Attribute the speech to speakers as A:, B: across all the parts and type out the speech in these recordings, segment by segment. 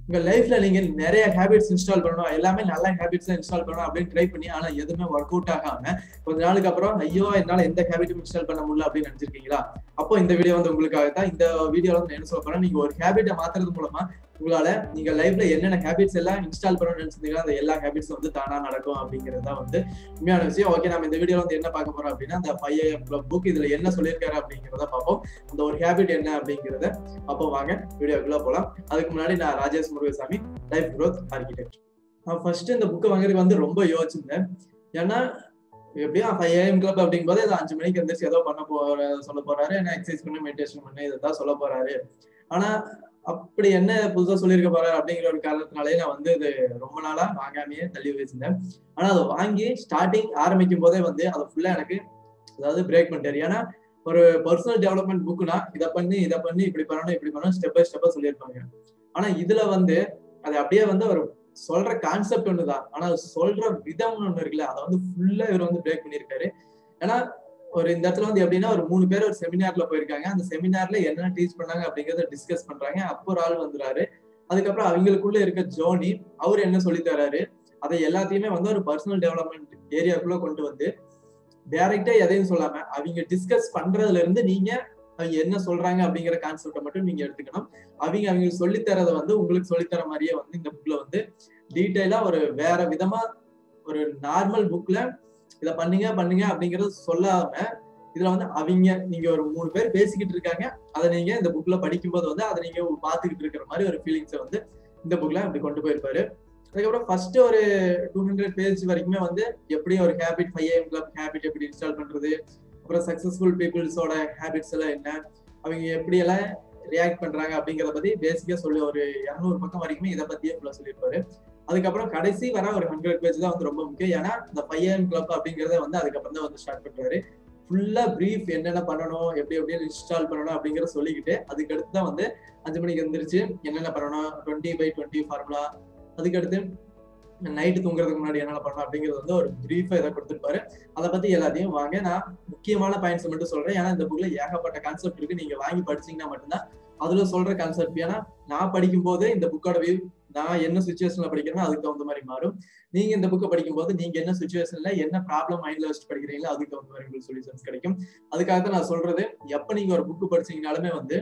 A: உங்க லைஃப்ல நீங்க நிறைய ஹேபிட்ஸ் இன்ஸ்டால் பண்ணணும் எல்லாமே நல்ல ஹேபிட்ஸ் இன்ஸ்டால் பண்ணணும் அப்படின்னு ட்ரை பண்ணி ஆனா எதுவுமே ஒர்க் அவுட் ஆகாம கொஞ்ச நாளுக்கு அப்புறம் ஐயோ என்னால எந்த ஹேபிட்டும் இன்ஸ்டால் பண்ண முடியல அப்படின்னு நினைச்சிருக்கீங்களா அப்போ இந்த வீடியோ வந்து உங்களுக்காக தான் இந்த வீடியோல வந்து நான் என்ன சொல்ல போறேன் நீங்க ஒரு ஹேபிட்டை மாத்துறது மூலமா உங்களால நீங்க லைஃப்ல என்னென்ன ஹேபிட்ஸ் எல்லாம் இன்ஸ்டால் பண்ணணும்னு நினைச்சிருந்தீங்களோ அந்த எல்லா ஹேபிட்ஸும் வந்து தானா நடக்கும் அப்படிங்கிறது தான் வந்து உண்மையான விஷயம் ஓகே நம்ம இந்த வீடியோல வந்து என்ன பார்க்க போறோம் அப்படின்னா அந்த ஃபைவ் கிளப் புக் இதுல என்ன சொல்லியிருக்காரு அப்படிங்கிறத பார்ப்போம் அந்த ஒரு ஹேபிட் என்ன அப்படிங்கிறத அப்போ வாங்க வீடியோக்குள்ள போலாம் அதுக்கு முன்னாடி நான் Rajesh Murugasamy life growth architect நான் ஃபர்ஸ்ட் இந்த புக்கை வாங்குறதுக்கு வந்து ரொம்ப யோசிச்சிருந்தேன் ஏன்னா எப்படியும் ஃபைவ் ஏஎம் கிளப் அப்படிங்கும்போது இது அஞ்சு மணிக்கு எந்திரிச்சு ஏதோ பண்ண போற சொல்ல போறாரு என்ன எக்ஸசைஸ் பண்ணி மெடிடேஷன் பண்ணி இதை தான் சொல்ல போறாரு ஆனா அப்படி என்ன புதுசா சொல்லியிருக்க போறாரு அப்படிங்கிற ஒரு காரணத்தினாலே நான் வந்து இது ரொம்ப நாளா வாங்காமையே தள்ளி வச்சிருந்தேன் ஆனா அதை வாங்கி ஸ்டார்டிங் ஆரம்பிக்கும் போதே வந்து அதை ஃபுல்லா எனக்கு அதாவது பிரேக் பண்ணிட்டாரு ஏன்னா ஒரு பர்சனல் டெவலப்மெண்ட் புக்குனா இதை பண்ணி இதை பண்ணி இப்படி பண்ணணும் இப்படி பண்ணணும் ஸ்டெப் பை ஸ்டெப்பா சொல்லியிருப்பாங்க ஆனா இதுல வந்து அது அப்படியே வந்து ஒரு சொல்ற கான்செப்ட் ஒண்ணுதான் ஆனா அது சொல்ற விதம் ஒண்ணு இருக்குல்ல அதை வந்து ஃபுல்லா இவர் வந்து பிரேக் பண்ணியிருக்காரு ஏன்னா ஒரு இந்த இடத்துல வந்து எப்படின்னா ஒரு மூணு பேர் ஒரு செமினார்ல போயிருக்காங்க அந்த செமினார்ல என்னென்ன டீச் பண்ணாங்க அப்படிங்கறத டிஸ்கஸ் பண்றாங்க அப்போ ஒரு ஆள் வந்துறாரு அதுக்கப்புறம் அவங்களுக்குள்ள இருக்க ஜோனி அவர் என்ன சொல்லி தராரு அதை எல்லாத்தையுமே வந்து ஒரு பர்சனல் டெவலப்மெண்ட் ஏரியாக்குள்ள கொண்டு வந்து டைரக்டா எதையும் சொல்லாம அவங்க டிஸ்கஸ் பண்றதுல இருந்து நீங்க அவங்க என்ன சொல்றாங்க அப்படிங்கிற கான்செப்டை மட்டும் நீங்க எடுத்துக்கணும் அவங்க அவங்களுக்கு சொல்லித்தரதை வந்து உங்களுக்கு சொல்லித்தர மாதிரியே வந்து இந்த புக்ல வந்து டீட்டெயிலா ஒரு வேற விதமா ஒரு நார்மல் புக்ல இதை பண்ணுங்க பண்ணுங்க அப்படிங்கறது சொல்லாம இதுல வந்து அவங்க நீங்க ஒரு மூணு பேர் பேசிக்கிட்டு இருக்காங்க அதை நீங்க இந்த புக்ல படிக்கும்போது வந்து அதை நீங்க பாத்துக்கிட்டு இருக்கிற மாதிரி ஒரு ஃபீலிங்ஸை வந்து இந்த புக்ல அப்படி கொண்டு போயிருப்பாரு அதுக்கப்புறம் ஃபர்ஸ்ட் ஒரு டூ ஹண்ட்ரட் பேஜ் வரைக்குமே வந்து எப்படி ஒரு habit five AM club habit எப்படி இன்ஸ்டால் பண்றது அப்புறம் சக்சஸ்ஃபுல் பீப்புள்ஸோட ஹேபிட்ஸ் எல்லாம் என்ன அவங்க எப்படி எல்லாம் ரியாக்ட் பண்றாங்க அப்படிங்கறத பத்தி பேசிக்கா சொல்லி ஒரு இரநூறு பக்கம் வரைக்குமே இதை பத்தியே ஃபுல்லா சொல்லியிருப்பாரு அதுக்கப்புறம் கடைசி வர ஒரு ஹண்ட்ரட் பேஜ் தான் வந்து ரொம்ப முக்கியம் ஏன்னா இந்த ஃபைவ் ஏஎம் கிளப் அப்படிங்கறத வந்து அதுக்கப்புறம் தான் வந்து ஸ்டார்ட் பண்றாரு ஃபுல்லா பிரீஃப் என்னென்ன பண்ணணும் எப்படி எப்படி இன்ஸ்டால் பண்ணணும் அப்படிங்கறத சொல்லிக்கிட்டு அதுக்கு அடுத்து தான் வந்து அஞ்சு மணிக்கு எந்திரிச்சு என்னென்ன பண்ணணும் டுவெண்ட்டி பை டுவெண்ட்டி ஃபார்முலா அதுக்கடுத்து நைட்டு தூங்குறதுக்கு முன்னாடி என்னென்ன பண்ணணும் அப்படிங்கிறது வந்து ஒரு பிரீஃபா இதை கொடுத்துருப்பாரு அதை பத்தி எல்லாத்தையும் வாங்க நான் முக்கியமான பாயிண்ட்ஸ் மட்டும் சொல்றேன் ஏன்னா இந்த புக்ல ஏகப்பட்ட கான்செப்ட் இருக்கு நீங்க வாங்கி படிச்சீங்கன்னா மட்டும்தான் அதுல சொல்ற கான்செப்ட் ஏன்னா நான் படிக்கும் போது இந்த புக்கோட வியூ நான் என்ன சுச்சுவேஷன்ல படிக்கிறேனோ அதுக்கு தகுந்த மாதிரி மாறும் நீங்க இந்த புக்கை படிக்கும் போது நீங்க என்ன சுச்சுவேஷன்ல என்ன ப்ராப்ளம் மைண்ட்ல வச்சு படிக்கிறீங்களோ அதுக்கு தகுந்த மாதிரி உங்களுக்கு சொல்யூஷன்ஸ் கிடைக்கும் அதுக்காக தான் நான் சொல்றது எப்ப நீங்க ஒரு புக் படிச்சீங்கனாலுமே வந்து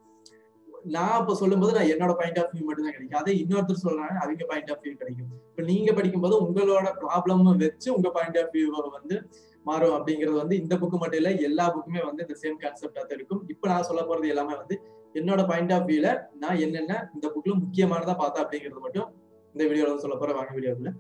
A: நான் இப்ப சொல்லும்போது நான் என்னோட பாயிண்ட் ஆஃப் வியூ மட்டும் தான் கிடைக்கும் அதே இன்னொருத்தர் சொல்றாங்க அவங்க பாயிண்ட் ஆஃப் வியூ கிடைக்கும் இப்ப நீங்க படிக்கும்போது உங்களோட ப்ராப்ளம் வச்சு உங்க பாயிண்ட் ஆஃப் வியூ வந்து மாறும் அப்படிங்கிறது வந்து இந்த புக்கு மட்டும் இல்ல எல்லா புக்குமே வந்து இந்த சேம் கான்செப்டா தான் இருக்கும் இப்ப நான் சொல்ல போறது எல்லாமே வந்து என்னோட பாயிண்ட் ஆஃப் வியூல நான் என்னென்ன இந்த புக்ல முக்கியமானதா பார்த்தேன் அப்படிங்கிறது மட்டும் இந்த வீடியோல சொல்ல போற வாங்க வீடியோக்குள்ள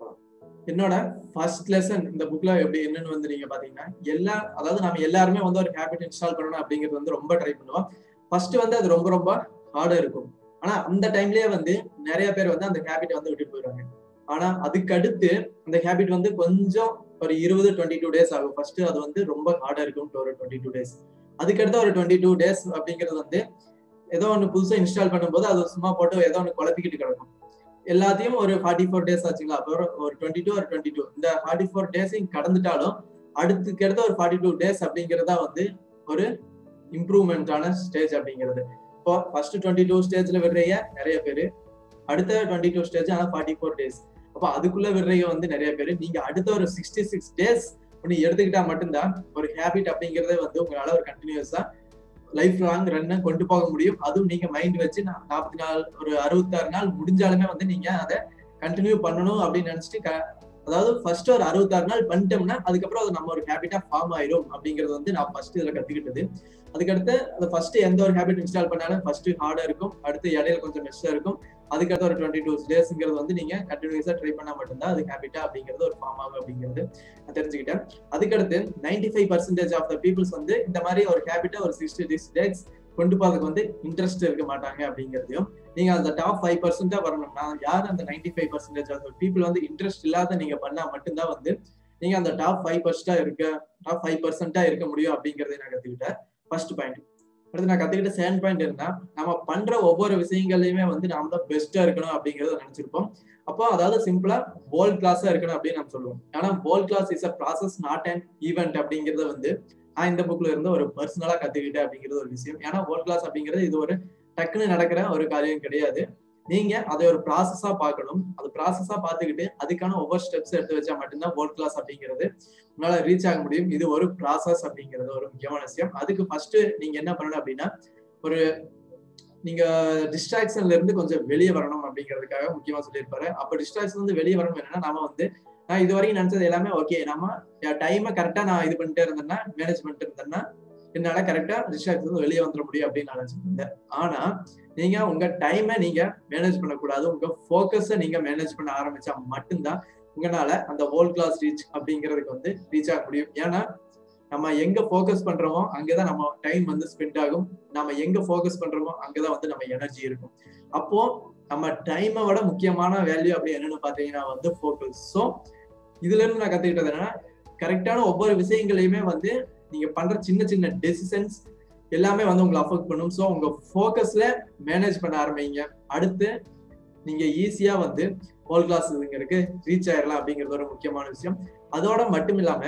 A: என்னோட ஃபர்ஸ்ட் லெசன் இந்த புக்ல எப்படி என்னன்னு வந்து நீங்க பாத்தீங்கன்னா எல்லா அதாவது நம்ம எல்லாருமே வந்து ஒரு ஹேபிட் இன்ஸ்டால் பண்ணணும் அப்படிங்கிறது வந்து ரொம்ப ட்ரை பண்ணுவோம் ஃபர்ஸ்ட் வந்து அது ரொம்ப ரொம்ப ஹார்டா இருக்கும் ஆனா அந்த டைம்லயே வந்து நிறைய பேர் வந்து அந்த ஹேபிட் வந்து விட்டுட்டு போயிடுவாங்க ஆனா அதுக்கு அடுத்து அந்த ஹேபிட் வந்து கொஞ்சம் ஒரு இருபது டுவெண்ட்டி டூ டேஸ் ஆகும் ஃபர்ஸ்ட் அது வந்து ரொம்ப ஹார்டா இருக்கும் ஒரு டுவெண்ட்டி டூ டேஸ் அதுக்கடுத்து ஒரு டுவெண்ட்டி டூ டேஸ் அப்படிங்கிறது வந்து ஏதோ ஒன்று புதுசாக இன்ஸ்டால் பண்ணும்போது அது சும்மா போட்டு ஏதோ ஒன்று குழப்பிக்கிட்டு கிடக்கும் எல்லாத்தையும் ஒரு ஃபார்ட்டி ஃபோர் டேஸ் ஆச்சுங்களா அப்புறம் ஒரு டுவெண்ட்டி டூ ஒரு டுவெண்ட்டி டூ இந்த ஃபார்ட்டி ஃபோர் டேஸையும் கடந்துட்டாலும் அடுத்துக்கு அடுத்த ஒரு ஃபார்ட்டி டூ டேஸ் அப்படிங்கிறதா வந்து ஒரு இம்ப்ரூவ்மெண்டான ஸ்டேஜ் அப்படிங்கிறது இப்போ ஃபர்ஸ்ட் டுவெண்ட்டி டூ ஸ்டேஜ்ல விடுறீங்க நிறைய பேர் அடுத்த டுவெண்ட்டி டூ ஸ்டேஜ் ஆனால் ஃபார்ட்டி ஃபோர் டேஸ் அப்போ அதுக்குள்ள விடுறீங்க வந்து நிறைய பேர் நீங்க அடுத்த ஒரு சிக்ஸ்டி சிக்ஸ் டேஸ் ஒன்று எடுத்துக்கிட்டா மட்டும்தான் ஒரு ஹேபிட் அப்படிங்கறத வந்து உங்களால ஒரு கண்டினியூஸா லைஃப் லாங் ரன்னை கொண்டு போக முடியும் அதுவும் நீங்க மைண்ட் வச்சு நாற்பத்தி நாலு ஒரு அறுபத்தாறு நாள் முடிஞ்சாலுமே வந்து நீங்க அதை கண்டினியூ பண்ணணும் அப்படின்னு நினைச்சிட்டு அதாவது ஃபர்ஸ்ட் ஒரு அறுபத்தாறு நாள் பண்ணிட்டோம்னா அதுக்கப்புறம் அது நம்ம ஒரு ஹேபிட்டா ஃபார்ம் ஆயிரும் அப்படிங்கிறது வந்து நான் ஃபர்ஸ்ட் இதுல கத்துக்கிட்டது அதுக்கடுத்து அது ஃபர்ஸ்ட் எந்த ஒரு ஹேபிட் இன்ஸ்டால் பண்ணாலும் ஃபர்ஸ்ட் ஹார்டா இருக்கும் அடுத்து இடையில கொஞ்சம் மெஸ்ஸா இருக்கும் அதுக்கடுத்து ஒரு டுவெண்ட்டி டூ டேஸ்ங்கிறது வந்து நீங்க கண்டினியூஸா ட்ரை பண்ணா மட்டும்தான் அது ஹேபிட்டா அப்படிங்கிறது ஒரு ஃபார்ம் ஆகும் அப்படிங்கிறது நான் தெரிஞ்சுக்கிட்டேன் அதுக்கடுத்து ninety five percentage of the peoples வந்து இந்த மாதிரி ஒரு ஹேபிட்டா ஒரு சிக்ஸ்டி டிஸ் டேஸ் கொண்டு போறதுக்கு வந்து இன்ட்ரெஸ்ட் இருக்க மாட்டாங்க அப்படிங்கிறதையும் நீங்க அந்த டாப் ஃபைவ் பர்சன்டா வரணும்னா யார் அந்த ninety five percentage of people வந்து இன்ட்ரெஸ்ட் இல்லாத நீங்க பண்ணா மட்டும்தான் வந்து நீங்க அந்த டாப் ஃபைவ் பர்சன்டா இருக்க டாப் ஃபைவ் பர்சன்டா இருக்க முடியும் அப்படிங்கறதை நான் கத்துக்கிட்டேன் ஃபர்ஸ்ட் பாயிண்ட் அடுத்து நான் கத்துக்கிட்ட செகண்ட் பாயிண்ட் இருந்தா நம்ம பண்ற ஒவ்வொரு விஷயங்கள்லயுமே வந்து நாம தான் பெஸ்டா இருக்கணும் அப்படிங்கறத நினைச்சிருப்போம் அப்போ அதாவது சிம்பிளா வேர்ல்ட் கிளாஸா இருக்கணும் அப்படின்னு நம்ம சொல்லுவோம் ஆனா world class is a process not and event அப்படிங்கறத வந்து நான் இந்த புக்ல இருந்து ஒரு பர்சனலா கத்துக்கிட்டேன் அப்படிங்கிறது ஒரு விஷயம் ஏன்னா வேர்ல்ட் கிளாஸ் அப்படிங்கிறது இது ஒரு டக்குன்னு நடக்கிற ஒரு காரியம் கிடையாது நீங்க அதை ஒரு ப்ராசஸா பார்க்கணும் அது ப்ராசஸா பார்த்துக்கிட்டு அதுக்கான ஒவ்வொரு ஸ்டெப்ஸ் எடுத்து வச்சா மட்டும்தான் வேர்ல்ட் கிளாஸ் அப்படிங்கிறது உங்களால ரீச் ஆக முடியும் இது ஒரு ப்ராசஸ் அப்படிங்கிறது ஒரு முக்கியமான விஷயம் அதுக்கு ஃபர்ஸ்ட் நீங்க என்ன பண்ணணும் அப்படின்னா ஒரு நீங்க டிஸ்ட்ராக்ஷன்ல இருந்து கொஞ்சம் வெளியே வரணும் அப்படிங்கிறதுக்காக முக்கியமா சொல்லியிருப்பாரு அப்ப டிஸ்ட்ராக்ஷன் வந்து வெளியே வரணும் என்னன்னா நாம வந்து நான் இது வரைக்கும் நினைச்சது எல்லாமே ஓகே நம்ம டைமை கரெக்டா நான் இது பண்ணிட்டே இருந்தேன்னா மேனேஜ் பண்ணிட்டு இருந்தேன்னா என்னால கரெக்டா டிஸ்ட்ராக்ஷன் வந்து வெளியே வந்துட முடியும் அப்படின்னு நான் நினைச்சிருந்தேன் ஆனா நீங்க உங்க டைமை நீங்க மேனேஜ் பண்ணக்கூடாது உங்க போக்கஸை நீங்க மேனேஜ் பண்ண ஆரம்பிச்சா மட்டும்தான் உங்களால அந்த வேர்ல்ட் கிளாஸ் ரீச் அப்படிங்கிறதுக்கு வந்து ரீச் ஆக முடியும் ஏன்னா நம்ம எங்க ஃபோக்கஸ் பண்றோமோ அங்கதான் நம்ம டைம் வந்து ஸ்பெண்ட் ஆகும் நம்ம எங்க ஃபோக்கஸ் பண்றோமோ அங்கதான் வந்து நம்ம எனர்ஜி இருக்கும் அப்போ நம்ம டைமை விட முக்கியமான வேல்யூ அப்படி என்னன்னு பாத்தீங்கன்னா வந்து ஃபோக்கஸ் ஸோ இதுல இருந்து நான் கத்துக்கிட்டது என்னன்னா கரெக்டான ஒவ்வொரு விஷயங்களையுமே வந்து நீங்க பண்ற சின்ன சின்ன டெசிஷன்ஸ் எல்லாமே வந்து உங்களை அஃபெக்ட் பண்ணும் ஸோ உங்க ஃபோக்கஸ்ல மேனேஜ் பண்ண ஆரம்பிங்க அடுத்து நீங்க ஈஸியா வந்து வேர்ல்ட் கிளாஸ் இதுங்கிறதுக்கு ரீச் ஆயிடலாம் அப்படிங்கிறது ஒரு முக்கியமான விஷயம் அதோட மட்டும் இல்லாம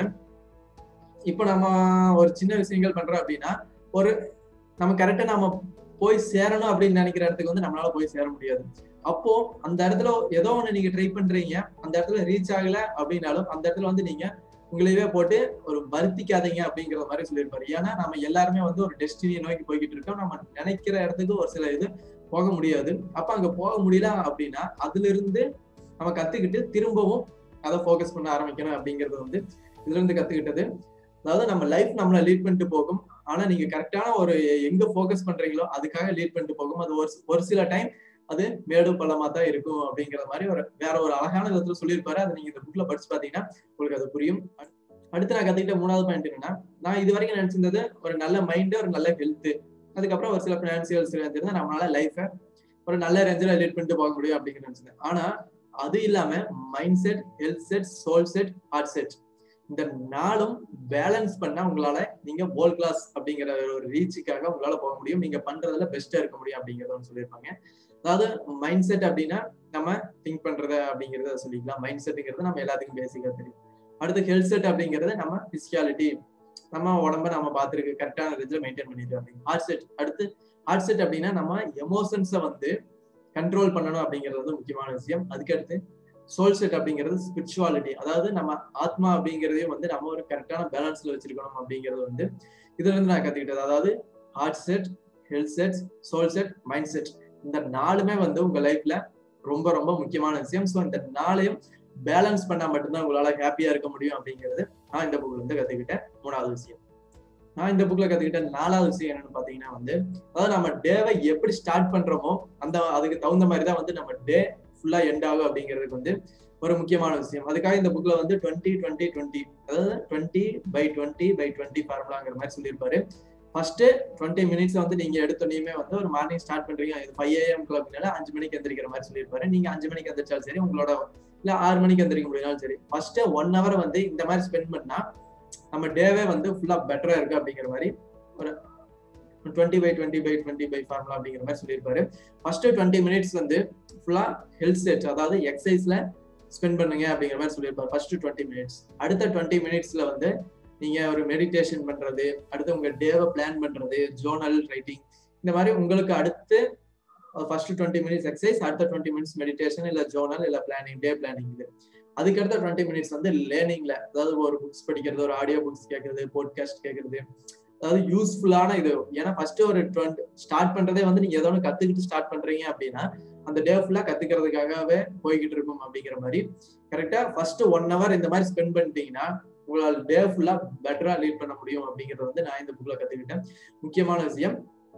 A: இப்போ நம்ம ஒரு சின்ன விஷயங்கள் பண்றோம் அப்படின்னா ஒரு நம்ம கரெக்டா நம்ம போய் சேரணும் அப்படின்னு நினைக்கிற இடத்துக்கு வந்து நம்மளால போய் சேர முடியாது அப்போ அந்த இடத்துல ஏதோ ஒண்ணு நீங்க ட்ரை பண்றீங்க அந்த இடத்துல ரீச் ஆகல அப்படின்னாலும் அந்த இடத்துல வந்து நீங்க உங்களையவே போட்டு ஒரு வருத்திக்காதீங்க அப்படிங்கிற மாதிரி சொல்லியிருப்பாரு ஏன்னா நம்ம எல்லாருமே வந்து ஒரு டெஸ்டினியை நோக்கி போய்கிட்டு இருக்கோம் நம்ம நினைக்கிற இடத்துக்கு ஒரு சில இது போக முடியாது அப்ப அங்க போக முடியல அப்படின்னா அதுல இருந்து நம்ம கத்துக்கிட்டு திரும்பவும் அதை ஃபோக்கஸ் பண்ண ஆரம்பிக்கணும் அப்படிங்கிறது வந்து இதுல இருந்து கத்துக்கிட்டது அதாவது நம்ம லைஃப் நம்மளை லீட் பண்ணிட்டு போகும் ஆனா நீங்க கரெக்டான ஒரு எங்க ஃபோக்கஸ் பண்றீங்களோ அதுக்காக லீட் பண்ணிட்டு போகும் அது ஒரு ஒரு சில டைம் அது மேடு பள்ளமா தான் இருக்கும் அப்படிங்கிற மாதிரி ஒரு வேற ஒரு அழகான விதத்துல சொல்லியிருப்பாரு அதை நீங்க இந்த புக்ல படிச்சு பாத்தீங்கன்னா உங்களுக்கு அது புரியும் அடுத்து நான் கத்துக்கிட்ட மூணாவது பாயிண்ட் என்னன்னா நான் இது வரைக்கும் நினைச்சிருந்தது ஒரு நல்ல மைண்ட் ஒரு நல்ல ஹெல்த் அதுக்கப்புறம் ஒரு சில பினான்சியல் இருந்தா நம்மளால லைஃபை ஒரு நல்ல ரேஞ்சில் லீட் பண்ணிட்டு போக முடியும் அப்படிங்கிற நினைச்சிருந்தேன் ஆனா அது இல்லாம mind set health set soul set heart set இந்த நாளும் பேலன்ஸ் பண்ணா உங்களால நீங்க வேர்ல்ட் கிளாஸ் அப்படிங்கிற ஒரு ரீச்சுக்காக உங்களால போக முடியும் நீங்க பண்றதுல பெஸ்டா இருக்க முடியும் அப்படிங்கறத ஒன்று சொல்லியிருப்பாங்க அதாவது மைண்ட் செட் அப்படின்னா நம்ம திங்க் பண்றத அப்படிங்கறத சொல்லிக்கலாம் மைண்ட் செட்டுங்கிறது நம்ம எல்லாத்துக்கும் பேசிக்கா தெரியும் அடுத்து ஹெல்த் செட் அப்படிங்கிறது நம்ம பிசிக்காலிட்டி நம்ம உடம்ப நம்ம பார்த்துருக்கு கரெக்டான ரேஞ்சில் மெயின்டைன் பண்ணிட்டு அப்படிங்க ஹார்ட் செட் அடுத்து ஹார்ட் செட் அப்படின்னா நம்ம எமோஷன்ஸை வந்து கண்ட்ரோல் பண்ணணும் அப்படிங்கிறது வந்து முக்கியமான விஷயம் அதுக்கடுத்து சோல் செட் அப்படிங்கிறது ஸ்பிரிச்சுவாலிட்டி அதாவது நம்ம ஆத்மா அப்படிங்கிறதையும் வந்து நம்ம ஒரு கரெக்டான பேலன்ஸ்ல வச்சிருக்கணும் அப்படிங்கிறது வந்து இதுல இருந்து நான் கத்துக்கிட்டது அதாவது heart set health set soul set mind set இந்த நாலுமே வந்து உங்க லைஃப்ல ரொம்ப ரொம்ப முக்கியமான விஷயம் ஸோ இந்த நாளையும் பேலன்ஸ் பண்ணா மட்டும்தான் உங்களால ஹாப்பியா இருக்க முடியும் அப்படிங்கிறது நான் இந்த புக்ல இருந்து கத்துக்கிட்டேன் மூணாவது விஷயம் நான் இந்த புக்ல கத்துக்கிட்ட நாலாவது விஷயம் என்னன்னு பாத்தீங்கன்னா வந்து அதாவது நம்ம டேவை எப்படி ஸ்டார்ட் பண்றோமோ அந்த அதுக்கு தகுந்த மாதிரி தான் வந்து நம்ம டே ஃபுல்லா எண்ட் ஆகும் அப்படிங்கிறதுக்கு வந்து ஒரு முக்கியமான விஷயம் அதுக்காக இந்த புக்ல வந்து டுவெண்ட்டி டுவெண்ட்டி டுவெண்ட்டி அதாவது twenty by twenty by twenty ஃபார்முலாங்கிற மாதிரி சொல்லியிருப்பாரு ஃபர்ஸ்ட் டுவெண்ட்டி மினிட்ஸ் வந்து நீங்க எடுத்தோடனே வந்து ஒரு மார்னிங் ஸ்டார்ட் பண்றீங்க இது ஃபைவ் ஏஎம் கிளப்னால அஞ்சு மணிக்கு எந்திரிக்கிற மாதிரி சொல்லியிருப்பாரு நீங்க அஞ்சு மணிக்கு எந்திரிச்சாலும் சரி உங்களோட இல்ல ஆறு மணிக்கு எந்திரிக்க முடியாலும் சரி ஃபர்ஸ்ட் ஒன் ஹவர் வந்து இந்த மாதிரி ஸ்பெண்ட் பண்ணா நம்ம டேவே வந்து ஃபுல்லா பெட்டரா இருக்கு அப்படிங்கிற மாதிரி ஒரு twenty by twenty by twenty by formula அப்படிங்கிற மாதிரி சொல்லியிருப்பாரு ஃபர்ஸ்ட் டுவெண்ட்டி மினிட்ஸ் வந்து ஃபுல்லா ஹெல்த் செட் அதாவது எக்ஸசைஸ்ல ஸ்பெண்ட் பண்ணுங்க அப்படிங்கிற மாதிரி சொல்லியிருப்பாரு ஃபர்ஸ்ட் டுவெண்ட்டி மினிட்ஸ் அடுத்த டுவெண்ட்டி மினிட்ஸ்ல வந்து நீங்க ஒரு மெடிடேஷன் பண்றது அடுத்து உங்க டேவை பிளான் பண்றது ஜோனல் ரைட்டிங் இந்த மாதிரி உங்களுக்கு அடுத்து ஃபர்ஸ்ட் டுவெண்ட்டி மினிட்ஸ் எக்ஸசைஸ் அடுத்த டுவெண்ட்டி மினிட்ஸ் மெடிடேஷன் இல்ல ஜோனல் இல்ல பிளானிங் டே பிளானிங் இது அதுக்கடுத்த டுவெண்ட்டி மினிட்ஸ் வந்து லேர்னிங்ல அதாவது ஒரு புக்ஸ் படிக்கிறது ஒரு ஆடியோ புக்ஸ் கேட்கறது போட்காஸ்ட் கேட்கறது அதாவது யூஸ்ஃபுல்லான இது ஏன்னா ஃபர்ஸ்ட் ஒரு டுவெண்ட் ஸ்டார்ட் பண்றதே வந்து நீங்க ஏதோ ஒன்று கத்துக்கிட்டு ஸ்டார்ட் பண்றீங்க அப்படின்னா அந்த டே ஃபுல்லா கத்துக்கிறதுக்காகவே போய்கிட்டு இருக்கும் அப்படிங்கிற மாதிரி கரெக்டா ஃபர்ஸ்ட் ஒன் ஹவர் இந்த மாதிரி ஸ்பெண்ட் பண்ணிட்டீங்கன்னா உங்களால் டே ஃபுல்லா பெட்டரா லீட் பண்ண முடியும் அப்படிங்கறத வந்து நான் இந்த புக்ல கத்துக்கிட்டேன் முக்கியமான விஷயம்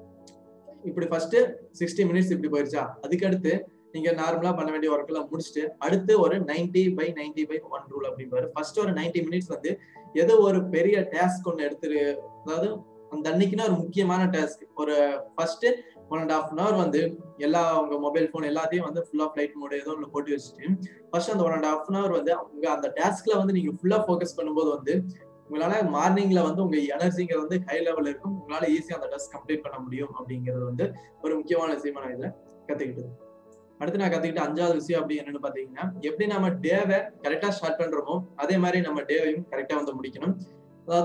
A: இப்படி ஃபர்ஸ்ட் சிக்ஸ்டி மினிட்ஸ் இப்படி போயிருச்சா அதுக்கடுத்து நீங்க நார்மலா பண்ண வேண்டிய ஒர்க் எல்லாம் முடிச்சுட்டு அடுத்து ஒரு ninety by ninety by one rule அப்படிம்பாரு ஃபர்ஸ்ட் ஒரு நைன்டி மினிட்ஸ் வந்து ஏதோ ஒரு பெரிய டாஸ்க் ஒன்று எடுத்துரு அதாவது அந்த அன்னைக்குன்னா ஒரு முக்கியமான டாஸ்க் ஒரு first one and half an hour வந்து எல்லா உங்க மொபைல் ஃபோன் எல்லாத்தையும் வந்து ஃபுல்லா ஃபிளைட் மோட் ஏதோ ஒன்று போட்டு வச்சுட்டு ஃபர்ஸ்ட் அந்த one and half an hour வந்து உங்க அந்த டாஸ்க்ல வந்து நீங்க ஃபுல்லா ஃபோக்கஸ் பண்ணும்போது வந்து உங்களால மார்னிங்ல வந்து உங்க எனர்ஜிங்கிறது வந்து ஹை லெவல் இருக்கும் உங்களால ஈஸியா அந்த டெஸ்ட் கம்ப்ளீட் பண்ண முடியும் அப்படிங்கிறது வந்து ஒரு முக்கியமான விஷயமா நான் இதுல கத்துக்கிட்டது அடுத்து நான் கத்துக்கிட்ட அஞ்சாவது விஷயம் அப்படி என்னன்னு பாத்தீங்கன்னா எப்படி நம்ம டேவை கரெக்டா ஸ்டார்ட் பண்றோமோ அதே மாதிரி நம்ம டேவையும் கரெக்டா வந்து முடிக்கணும் அதாவது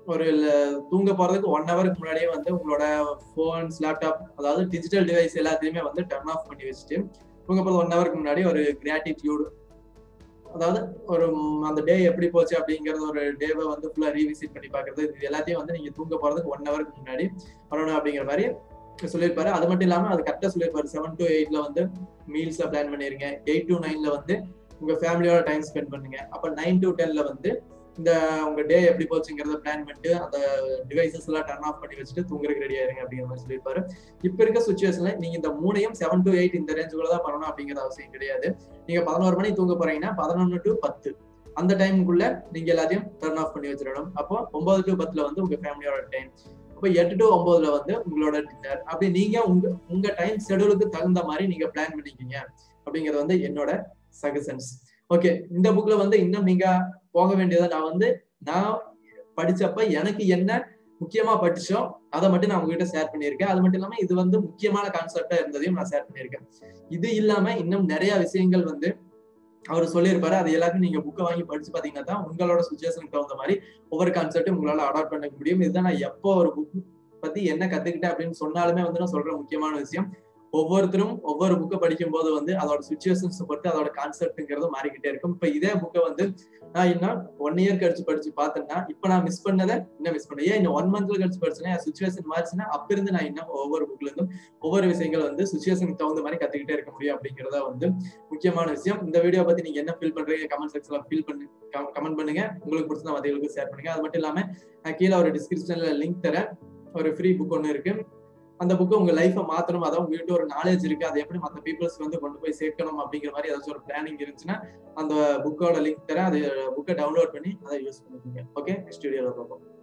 A: ஒரு தூங்க போறதுக்கு ஒன் ஹவருக்கு முன்னாடியே வந்து உங்களோட போன்ஸ் லேப்டாப் அதாவது டிஜிட்டல் டிவைஸ் எல்லாத்தையுமே வந்து டர்ன் ஆஃப் பண்ணி வச்சுட்டு தூங்க போறது ஒன் ஹவருக்கு முன்னாடி ஒரு கிராட்டிடியூட் அதாவது ஒரு அந்த டே எப்படி போச்சு அப்படிங்கறது ஒரு டேவை வந்து ஃபுல்லா ரீவிசிட் பண்ணி பாக்குறது இது எல்லாத்தையும் வந்து நீங்க தூங்க போறதுக்கு ஒன் ஹவருக்கு முன்னாடி பண்ணணும் அப்படிங்கிற மாதிரி சொல்லியிருப்பாரு அது மட்டும் இல்லாம அது கரெக்டா சொல்லியிருப்பாரு செவன் டு எயிட்ல வந்து மீல்ஸ் பிளான் பண்ணிருங்க எயிட் டு நைன்ல வந்து உங்க ஃபேமிலியோட டைம் ஸ்பெண்ட் பண்ணுங்க அப்ப நைன் டு டென்ல வந்து இந்த உங்க டே எப்படி போச்சுங்கிறத பிளான் பண்ணிட்டு அந்த டிவைசஸ் எல்லாம் டர்ன் ஆஃப் பண்ணி வச்சுட்டு தூங்குறதுக்கு ரெடி ஆயிருங்க அப்படிங்கிற மாதிரி சொல்லியிருப்பாரு இப்ப இருக்க சுச்சுவேஷன்ல நீங்க இந்த மூணையும் செவன் டு எயிட் இந்த ரேஞ்சுக்குள்ள தான் பண்ணணும் அப்படிங்கிற அவசியம் கிடையாது நீங்க பதினோரு மணி தூங்க போறீங்கன்னா பதினொன்னு டு பத்து அந்த டைமுக்குள்ள நீங்க எல்லாத்தையும் டர்ன் ஆஃப் பண்ணி வச்சிடணும் அப்போ ஒன்பது டு பத்துல வந்து உங்க ஃபேமிலியோட டைம் அப்போ எட்டு டு ஒன்பதுல வந்து உங்களோட டின்னர் அப்படி நீங்க உங்க உங்க டைம் ஷெடியூலுக்கு தகுந்த மாதிரி நீங்க பிளான் பண்ணிக்கிங்க அப்படிங்கிறது வந்து என்னோட சஜஷன்ஸ் ஓகே இந்த புக்ல வந்து இன்னும் நீங்க போக வேண்டியதை நான் வந்து நான் படிச்சப்ப எனக்கு என்ன முக்கியமா படிச்சோம் அதை மட்டும் நான் உங்ககிட்ட ஷேர் பண்ணியிருக்கேன் அது மட்டும் இல்லாம இது வந்து முக்கியமான கான்செப்டா இருந்ததையும் நான் ஷேர் பண்ணியிருக்கேன் இது இல்லாம இன்னும் நிறைய விஷயங்கள் வந்து அவர் சொல்லியிருப்பாரு அது எல்லாத்தையும் நீங்க புக்கை வாங்கி படிச்சு பாத்தீங்கன்னா தான் உங்களோட சுச்சுவேஷனுக்கு தகுந்த மாதிரி ஒவ்வொரு கான்செப்டும் உங்களால அடாப்ட் பண்ண முடியும் இதுதான் நான் எப்போ ஒரு புக் பத்தி என்ன கத்துக்கிட்டேன் அப்படின்னு சொன்னாலுமே வந்து நான் சொல்ற முக்கியமான விஷயம் ஒவ்வொருத்தரும் ஒவ்வொரு புக்கை படிக்கும் போது வந்து அதோட சுச்சுவேஷன்ஸ் பொறுத்து அதோட கான்செப்ட்ங்கிறது மாறிக்கிட்டே இருக்கும் இப்ப இதே புக்கை வந்து நான் இன்னும் ஒன் இயர் கழிச்சு படிச்சு பார்த்தேன்னா இப்ப நான் மிஸ் பண்ணதை இன்னும் மிஸ் பண்ணேன் ஏன் இன்னும் ஒன் மந்த்ல கழிச்சு படிச்சேன்னா என் சுச்சுவேஷன் மாறிச்சுன்னா அப்ப இருந்து நான் இன்னும் ஒவ்வொரு புக்ல இருந்தும் ஒவ்வொரு விஷயங்கள் வந்து சுச்சுவேஷனுக்கு தகுந்த மாதிரி கத்துக்கிட்டே இருக்க முடியும் அப்படிங்கறத வந்து முக்கியமான விஷயம் இந்த வீடியோ பத்தி நீங்க என்ன ஃபீல் பண்றீங்க கமெண்ட் செக்ஷன்ல ஃபீல் பண்ணி கமெண்ட் பண்ணுங்க உங்களுக்கு பிடிச்சா மற்றவங்களுக்கு ஷேர் பண்ணுங்க அது மட்டும் இல்லாம நான் கீழே ஒரு டிஸ்கிரிப்ஷன்ல லிங்க் தரேன் ஒரு ஃப்ரீ புக் ஒன்று இருக்கு அந்த புக்கை உங்க லைஃபை மாத்தணும் அதான் உங்ககிட்ட ஒரு நாலேஜ் இருக்கு அதை எப்படி மற்ற பீப்புள்ஸ் வந்து கொண்டு போய் சேர்க்கணும் அப்படிங்கிற மாதிரி ஏதாச்சும் ஒரு பிளானிங் இருந்துச்சுன்னா அந்த புக்கோட லிங்க் தரேன் அது புக்கை டவுன்லோட் பண்ணி அதை யூஸ் பண்ணிக்கோங்க ஓகே நெக்ஸ்ட் வீடியோவில் பார்ப்போம்